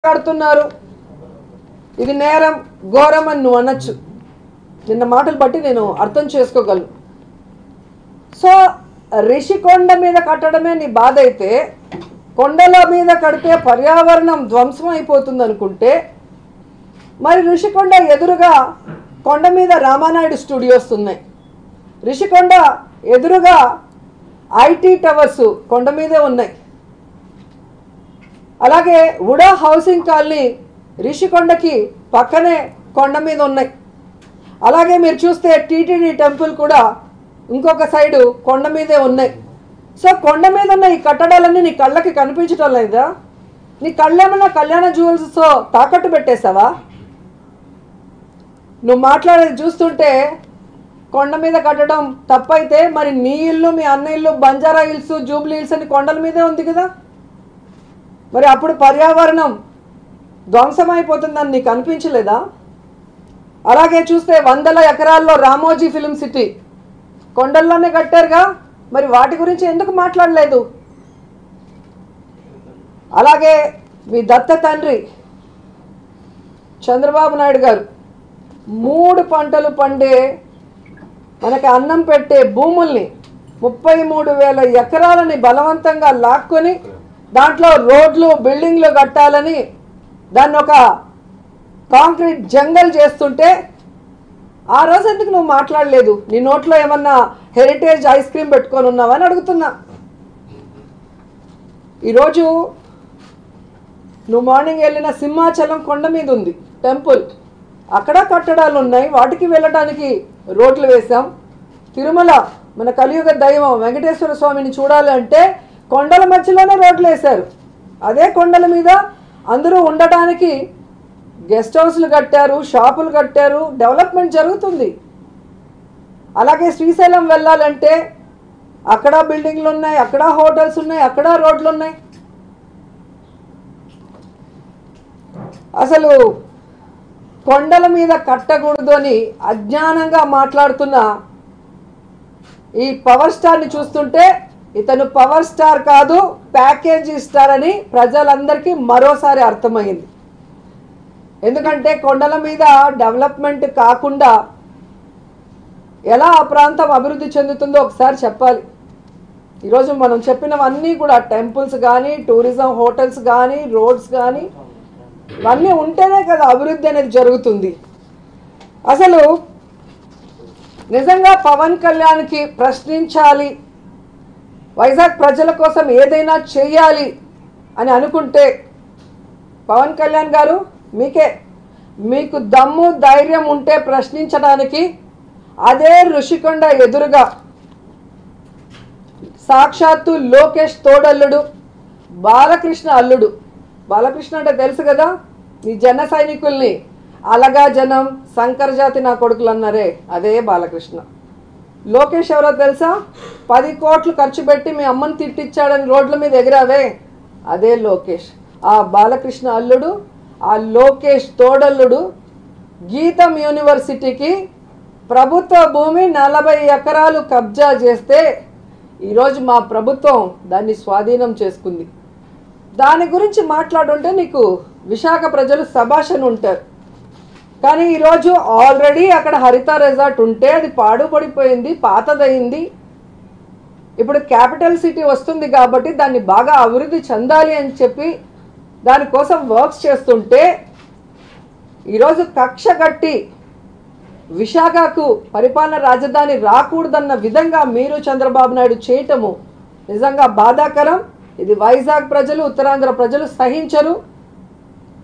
కడుతున్నారు ఇది నేరం ఘోరం అని నువ్వు అనొచ్చు నిన్న మాటలు బట్టి నేను అర్థం చేసుకోగలను సో రిషికొండ మీద కట్టడమే నీ బాధ అయితే కొండల మీద కడితే పర్యావరణం ధ్వంసం అయిపోతుంది అనుకుంటే మరి ఋషికొండ ఎదురుగా కొండ మీద రామానాయుడు స్టూడియోస్ ఉన్నాయి రిషికొండ ఎదురుగా ఐటీ టవర్స్ కొండ మీదే ఉన్నాయి అలాగే ఉడా హౌసింగ్ కాలనీ రిషికొండకి పక్కనే కొండ మీద ఉన్నాయి అలాగే మీరు చూస్తే టీటీడీ టెంపుల్ కూడా ఇంకొక సైడు కొండ మీదే ఉన్నాయి సో కొండ మీద ఉన్న ఈ కట్టడాలన్నీ నీ కళ్ళకి కనిపించడం లేదా నీ కళ్ళేమన్నా కళ్యాణ జ్యువెల్స్తో తాకట్టు పెట్టేశావా నువ్వు మాట్లాడేది చూస్తుంటే కొండ మీద కట్టడం తప్పైతే మరి నీ ఇల్లు మీ అన్న ఇల్లు బంజారా హిల్స్ జూబ్లీ హిల్స్ అని కొండల మీదే ఉంది కదా మరి అప్పుడు పర్యావరణం ధ్వంసమైపోతుందని నీకు అనిపించలేదా అలాగే చూస్తే వందల ఎకరాల్లో రామోజీ ఫిలిం సిటీ కొండల్లోనే కట్టారుగా మరి వాటి గురించి ఎందుకు మాట్లాడలేదు అలాగే మీ దత్త తండ్రి చంద్రబాబు నాయుడు గారు మూడు పంటలు పండే మనకి అన్నం పెట్టే భూముల్ని ముప్పై మూడు వేల ఎకరాలని బలవంతంగా లాక్కొని దాంట్లో రోడ్లు బిల్డింగ్లు కట్టాలని దాన్ని ఒక కాంక్రీట్ జంగల్ చేస్తుంటే ఆ రోజు ఎందుకు నువ్వు మాట్లాడలేదు నీ నోట్లో ఏమన్నా హెరిటేజ్ ఐస్ క్రీమ్ పెట్టుకొని ఉన్నావని అడుగుతున్నా ఈరోజు నువ్వు మార్నింగ్ వెళ్ళిన సింహాచలం కొండ మీద ఉంది టెంపుల్ అక్కడ కట్టడాలు ఉన్నాయి వాటికి వెళ్ళటానికి రోడ్లు వేశాం తిరుమల మన కలియుగ దైవం వెంకటేశ్వర స్వామిని చూడాలి అంటే కొండల మధ్యలోనే రోడ్లు వేశారు అదే కొండల మీద అందరూ ఉండటానికి గెస్ట్ హౌస్లు కట్టారు షాపులు కట్టారు డెవలప్మెంట్ జరుగుతుంది అలాగే శ్రీశైలం వెళ్ళాలంటే అక్కడ బిల్డింగ్లు ఉన్నాయి అక్కడ హోటల్స్ ఉన్నాయి అక్కడ రోడ్లు ఉన్నాయి అసలు కొండల మీద కట్టకూడదు అని అజ్ఞానంగా మాట్లాడుతున్న ఈ పవర్ స్టార్ని చూస్తుంటే ఇతను పవర్ స్టార్ కాదు ప్యాకేజీ స్టార్ అని ప్రజలందరికీ మరోసారి అర్థమైంది ఎందుకంటే కొండల మీద డెవలప్మెంట్ కాకుండా ఎలా ఆ ప్రాంతం అభివృద్ధి చెందుతుందో ఒకసారి చెప్పాలి ఈరోజు మనం చెప్పినవన్నీ కూడా టెంపుల్స్ కానీ టూరిజం హోటల్స్ కానీ రోడ్స్ కానీ ఇవన్నీ ఉంటేనే కదా అభివృద్ధి అనేది జరుగుతుంది అసలు నిజంగా పవన్ కళ్యాణ్కి ప్రశ్నించాలి వైజాగ్ ప్రజల కోసం ఏదైనా చేయాలి అని అనుకుంటే పవన్ కళ్యాణ్ గారు మీకే మీకు దమ్ము ధైర్యం ఉంటే ప్రశ్నించడానికి అదే ఋషికొండ ఎదురుగా సాక్షాత్తు లోకేష్ తోడల్లుడు బాలకృష్ణ అల్లుడు బాలకృష్ణ అంటే తెలుసు కదా ఈ జన సైనికుల్ని అలగా జనం శంకర్ జాతి నా కొడుకులు అన్నారే అదే బాలకృష్ణ లోకేష్ ఎవరో తెలుసా పది కోట్లు ఖర్చు పెట్టి మీ అమ్మని తిట్టిచ్చాడని రోడ్ల మీద ఎగిరావే అదే లోకేష్ ఆ బాలకృష్ణ అల్లుడు ఆ లోకేష్ తోడల్లుడు గీతం యూనివర్సిటీకి ప్రభుత్వ భూమి నలభై ఎకరాలు కబ్జా చేస్తే ఈరోజు మా ప్రభుత్వం దాన్ని స్వాధీనం చేసుకుంది దాని గురించి మాట్లాడుంటే నీకు విశాఖ ప్రజలు సభాషను ఉంటారు కానీ ఈరోజు ఆల్రెడీ అక్కడ హరిత రిసార్ట్ ఉంటే అది పాడుపడిపోయింది పాతదయింది ఇప్పుడు క్యాపిటల్ సిటీ వస్తుంది కాబట్టి దాన్ని బాగా అభివృద్ధి చెందాలి అని చెప్పి దానికోసం వర్క్స్ చేస్తుంటే ఈరోజు కక్ష కట్టి విశాఖకు పరిపాలన రాజధాని రాకూడదన్న విధంగా మీరు చంద్రబాబు నాయుడు చేయటము నిజంగా బాధాకరం ఇది వైజాగ్ ప్రజలు ఉత్తరాంధ్ర ప్రజలు సహించరు